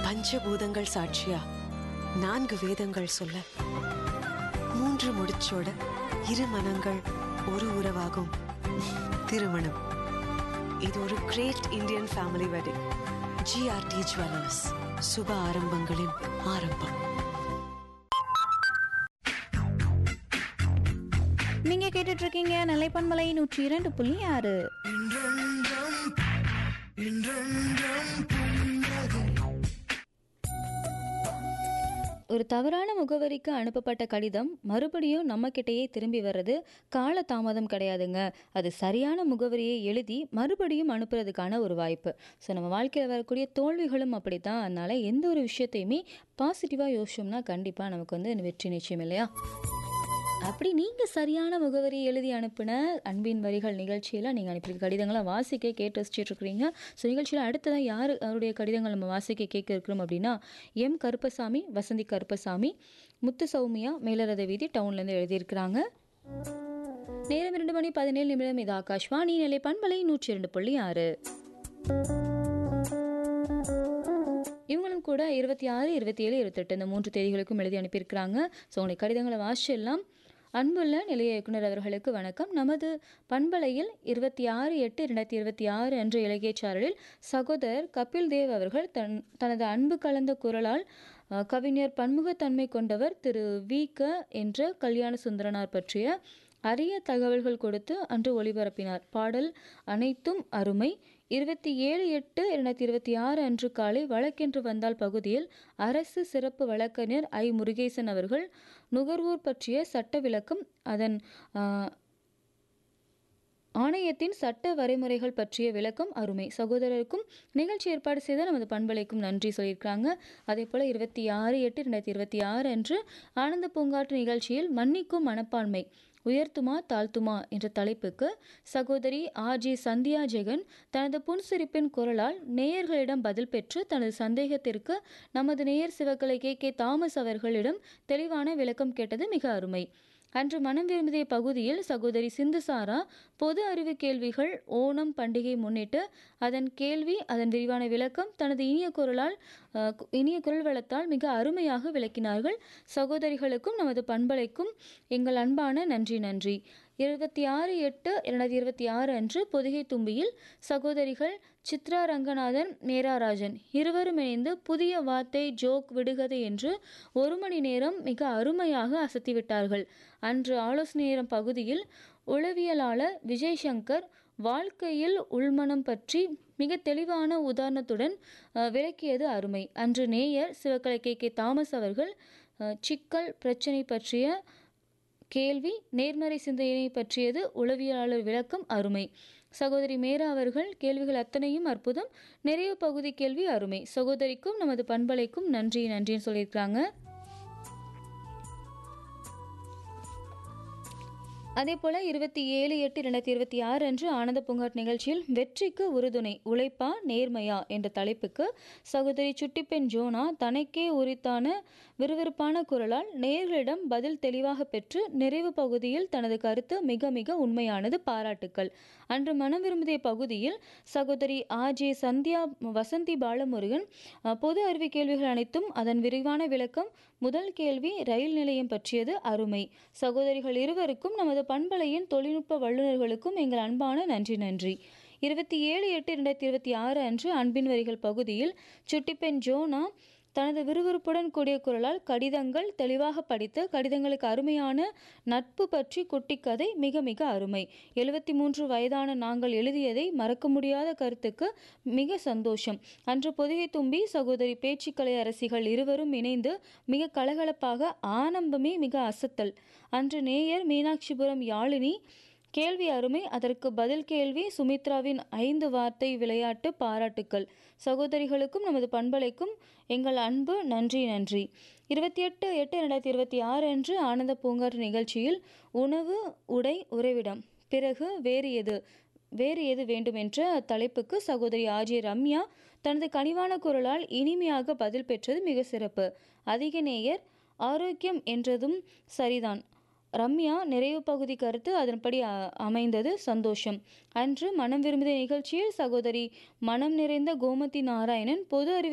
பஞ்சபூதங்கள் சாட்சியா நான்கு வேதங்கள் சொல்ல மூன்று முடிச்சோட இரு மனங்கள் ஒரு உறவாகும் திருமணம் இது ஒரு great Indian family wedding GRT jewellers சுப ஆரம்பங்களின் ஆரம்பம் நீங்க கேட்டுட்டு இருக்கீங்க நிலைப்பன்மலை நூற்றி இரண்டு புள்ளி ஆறு ஒரு தவறான முகவரிக்கு அனுப்பப்பட்ட கடிதம் மறுபடியும் நம்மக்கிட்டேயே திரும்பி வர்றது கால தாமதம் கிடையாதுங்க அது சரியான முகவரியை எழுதி மறுபடியும் அனுப்புறதுக்கான ஒரு வாய்ப்பு ஸோ நம்ம வாழ்க்கையில் வரக்கூடிய தோல்விகளும் அப்படி தான் அதனால் எந்த ஒரு விஷயத்தையுமே பாசிட்டிவாக யோசிச்சோம்னா கண்டிப்பாக நமக்கு வந்து வெற்றி நிச்சயம் இல்லையா அப்படி நீங்கள் சரியான முகவரி எழுதி அனுப்பின அன்பின் வரிகள் நிகழ்ச்சியில் நீங்கள் அனுப்பியிருக்க கடிதங்களை வாசிக்க கேட்டு ரசிச்சுட்டு இருக்கிறீங்க ஸோ நிகழ்ச்சியில் அடுத்ததாக யார் அவருடைய கடிதங்கள் நம்ம வாசிக்க கேட்க இருக்கிறோம் அப்படின்னா எம் கருப்பசாமி வசந்தி கருப்பசாமி முத்து சௌமியா மேலரத வீதி டவுன்லேருந்து எழுதியிருக்கிறாங்க நேரம் இரண்டு மணி பதினேழு நிமிடம் இது ஆகாஷ்வாணி நிலை பண்பலை நூற்றி இரண்டு புள்ளி ஆறு இவங்களும் கூட இருபத்தி ஆறு இருபத்தி ஏழு இருபத்தெட்டு இந்த மூன்று தேதிகளுக்கும் எழுதி அனுப்பியிருக்கிறாங்க ஸோ உங்களுடைய கடிதங்களை வாசிச்சிடலாம் அன்புள்ள நிலைய இயக்குனர் அவர்களுக்கு வணக்கம் நமது பண்பலையில் இருபத்தி ஆறு எட்டு இரண்டாயிரத்தி இருபத்தி ஆறு அன்று இலக்கிய சாரலில் சகோதரர் கபில் தேவ் அவர்கள் தன் தனது அன்பு கலந்த குரலால் அஹ், கவிஞர் பன்முகத்தன்மை கொண்டவர் திரு வி க என்ற கல்யாண சுந்தரனார் பற்றிய அரிய தகவல்கள் கொடுத்து அன்று ஒளிபரப்பினார் பாடல் அனைத்தும் அருமை இருபத்தி ஏழு எட்டு இரண்டாயிரத்தி இருபத்தி ஆறு அன்று காலை வழக்கென்று வந்தால் பகுதியில் அரசு சிறப்பு வழக்கறிஞர் ஐ முருகேசன் அவர்கள் நுகர்வோர் பற்றிய சட்ட விளக்கம் அதன் ஆஹ், ஆணையத்தின் சட்ட வரைமுறைகள் பற்றிய விளக்கம் அருமை சகோதரருக்கும் நிகழ்ச்சி ஏற்பாடு செய்த நமது பண்பலைக்கும் நன்றி சொல்லியிருக்காங்க அதே போல் இருபத்தி ஆறு எட்டு ரெண்டாயிரத்தி இருபத்தி ஆறு அன்று ஆனந்த பூங்காற்று நிகழ்ச்சியில் மன்னிக்கும் மனப்பான்மை உயர்த்துமா தாழ்த்துமா என்ற தலைப்புக்கு சகோதரி ஆர் ஜே சந்தியா ஜெகன் தனது புன்சிரிப்பின் குரலால் நேயர்களிடம் பதில் பெற்று தனது சந்தேகத்திற்கு நமது நேயர் சிவகலை கே கே தாமஸ் அவர்களிடம் தெளிவான விளக்கம் கேட்டது மிக அருமை அன்று மனம் விரும்பிய பகுதியில் சகோதரி சிந்துசாரா பொது அறிவு கேள்விகள் ஓணம் பண்டிகை முன்னிட்டு அதன் கேள்வி அதன் விரிவான விளக்கம் தனது இனிய குரலால் அஹ், கு- இனிய குரல் வளத்தால் மிக அருமையாக விளக்கினார்கள் சகோதரிகளுக்கும் நமது பண்பலைக்கும் எங்கள் அன்பான நன்றி நன்றி இருபத்தி ஆறு எட்டு இரண்டாயிரத்தி இருபத்தி ஆறு அன்று பொதிகை தும்பியில் சகோதரிகள் சித்ரா ரங்கநாதன் நேராராஜன் இருவரும் இணைந்து புதிய வார்த்தை ஜோக் விடுகதை என்று ஒரு மணி நேரம் மிக அருமையாக அசத்திவிட்டார்கள் அன்று ஆலோசனை நேரம் பகுதியில் உளவியலாளர் விஜய் சங்கர் வாழ்க்கையில் உள்மனம் பற்றி மிக தெளிவான உதாரணத்துடன் அஹ், விளக்கியது அருமை அன்று நேயர் சிவகலை கே கே தாமஸ் அவர்கள் அஹ், சிக்கல் பிரச்சனை பற்றிய கேள்வி நேர்மறை சிந்தனை பற்றியது உளவியலாளர் விளக்கம் அருமை சகோதரி மேரா அவர்கள் கேள்விகள் அத்தனையும் அற்புதம் நிறைவு பகுதி கேள்வி அருமை சகோதரிக்கும் நமது பண்பலைக்கும் நன்றி நன்றின்னு சொல்லியிருக்கிறாங்க அதே போல இருபத்தி ஏழு எட்டு இரண்டாயிரத்தி இருபத்தி ஆறு அன்று ஆனந்த பூங்காட் நிகழ்ச்சியில் வெற்றிக்கு உறுதுணை உழைப்பா நேர்மையா என்ற தலைப்புக்கு சகோதரி சுட்டிப்பெண் ஜோனா தனக்கே உரித்தான விறுவிறுப்பான குரலால் நேயர்களிடம் பதில் தெளிவாக பெற்று நிறைவு பகுதியில் தனது கருத்து மிக மிக உண்மையானது பாராட்டுக்கள் அன்று மனம் விரும்பிய பகுதியில் சகோதரி ஆர் ஜே சந்தியா வசந்தி பாலமுருகன் அஹ், பொது அறிவு கேள்விகள் அனைத்தும் அதன் விரிவான விளக்கம் முதல் கேள்வி ரயில் நிலையம் பற்றியது அருமை சகோதரிகள் இருவருக்கும் நமது பண்பலையின் தொழில்நுட்ப வல்லுநர்களுக்கும் எங்கள் அன்பான நன்றி நன்றி இருபத்தி ஏழு எட்டு இரண்டாயிரத்தி இருபத்தி ஆறு அன்று அன்பின் வரிகள் பகுதியில் சுட்டிப்பெண் ஜோனா தனது விறுவிறுப்புடன் கூடிய குரலால் கடிதங்கள் தெளிவாக படித்து கடிதங்களுக்கு அருமையான நட்பு பற்றி குட்டிக்கதை மிக மிக அருமை எழுபத்தி மூன்று வயதான நாங்கள் எழுதியதை மறக்க முடியாத கருத்துக்கு மிக சந்தோஷம் அன்று பொதிகை தும்பி சகோதரி பேச்சுக்கலை அரசிகள் இருவரும் இணைந்து மிக கலகலப்பாக ஆனந்தமே மிக அசத்தல் அன்று நேயர் மீனாட்சிபுரம் யாழினி கேள்வி அருமை அதற்கு பதில் கேள்வி சுமித்ராவின் ஐந்து வார்த்தை விளையாட்டு பாராட்டுக்கள் சகோதரிகளுக்கும் நமது பண்பலைக்கும் எங்கள் அன்பு நன்றி நன்றி இருபத்தி எட்டு எட்டு ரெண்டாயிரத்தி இருபத்தி ஆறு அன்று ஆனந்த பூங்காற்று நிகழ்ச்சியில் உணவு உடை உறைவிடம் பிறகு வேறு எது வேறு எது வேண்டும் என்ற தலைப்புக்கு சகோதரி ஆஜே ரம்யா தனது கனிவான குரலால் இனிமையாக பதில் பெற்றது மிக சிறப்பு அதிக நேயர் ஆரோக்கியம் என்றதும் சரிதான் ரம்யா நிறைவு பகுதி கருத்து அதன்படி அ- அமைந்தது சந்தோஷம் அன்று மனம் விரும்பிய நிகழ்ச்சியில் சகோதரி மனம் நிறைந்த கோமதி நாராயணன் பொது அறிவு